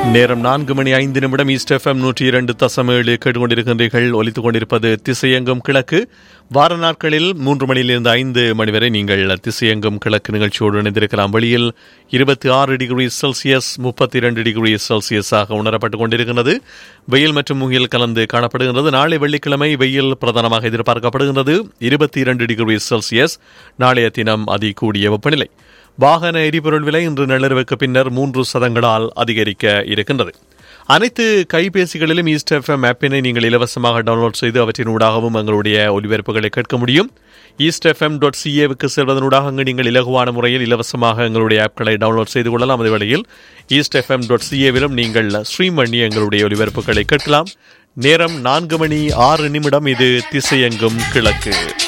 நேரம் நான்கு மணி ஐந்து நிமிடம் ஈஸ்ட் எஃப்எம் நூற்றி இரண்டு தசம் ஏழு கேட்டுக்கொண்டிருக்கின்றீர்கள் ஒலித்துக் கொண்டிருப்பது திசையெங்கும் கிழக்கு வார நாட்களில் மூன்று மணியிலிருந்து ஐந்து மணி வரை நீங்கள் திசையெங்கும் கிழக்கு நிகழ்ச்சியோடு இணைந்திருக்கலாம் வெளியில் இருபத்தி ஆறு டிகிரி செல்சியஸ் முப்பத்தி இரண்டு டிகிரி செல்சியஸாக உணரப்பட்டுக் கொண்டிருக்கிறது வெயில் மற்றும் முகில் கலந்து காணப்படுகின்றது நாளை வெள்ளிக்கிழமை வெயில் பிரதானமாக எதிர்பார்க்கப்படுகின்றது இருபத்தி இரண்டு டிகிரி செல்சியஸ் நாளைய தினம் அதி கூடிய வெப்பநிலை வாகன எரிபொருள் விலை இன்று நள்ளிரவுக்கு பின்னர் மூன்று சதங்களால் அதிகரிக்க இருக்கின்றது அனைத்து கைபேசிகளிலும் ஈஸ்ட் எஃப்எம் ஆப்பினை நீங்கள் இலவசமாக டவுன்லோட் செய்து அவற்றின் ஊடாகவும் எங்களுடைய ஒலிபரப்புகளை கேட்க முடியும் ஈஸ்ட் எஃப்எம் டாட் சிஏவுக்கு செல்வதனூடாக அங்கு நீங்கள் இலகுவான முறையில் இலவசமாக எங்களுடைய ஆப்களை டவுன்லோட் செய்து கொள்ளலாம் அதே வேளையில் ஈஸ்ட் எஃப்எம் டாட் சிஏவிலும் நீங்கள் ஸ்ட்ரீம் பண்ணி எங்களுடைய ஒலிபரப்புகளை கேட்கலாம் நேரம் நான்கு மணி ஆறு நிமிடம் இது திசையெங்கும் கிழக்கு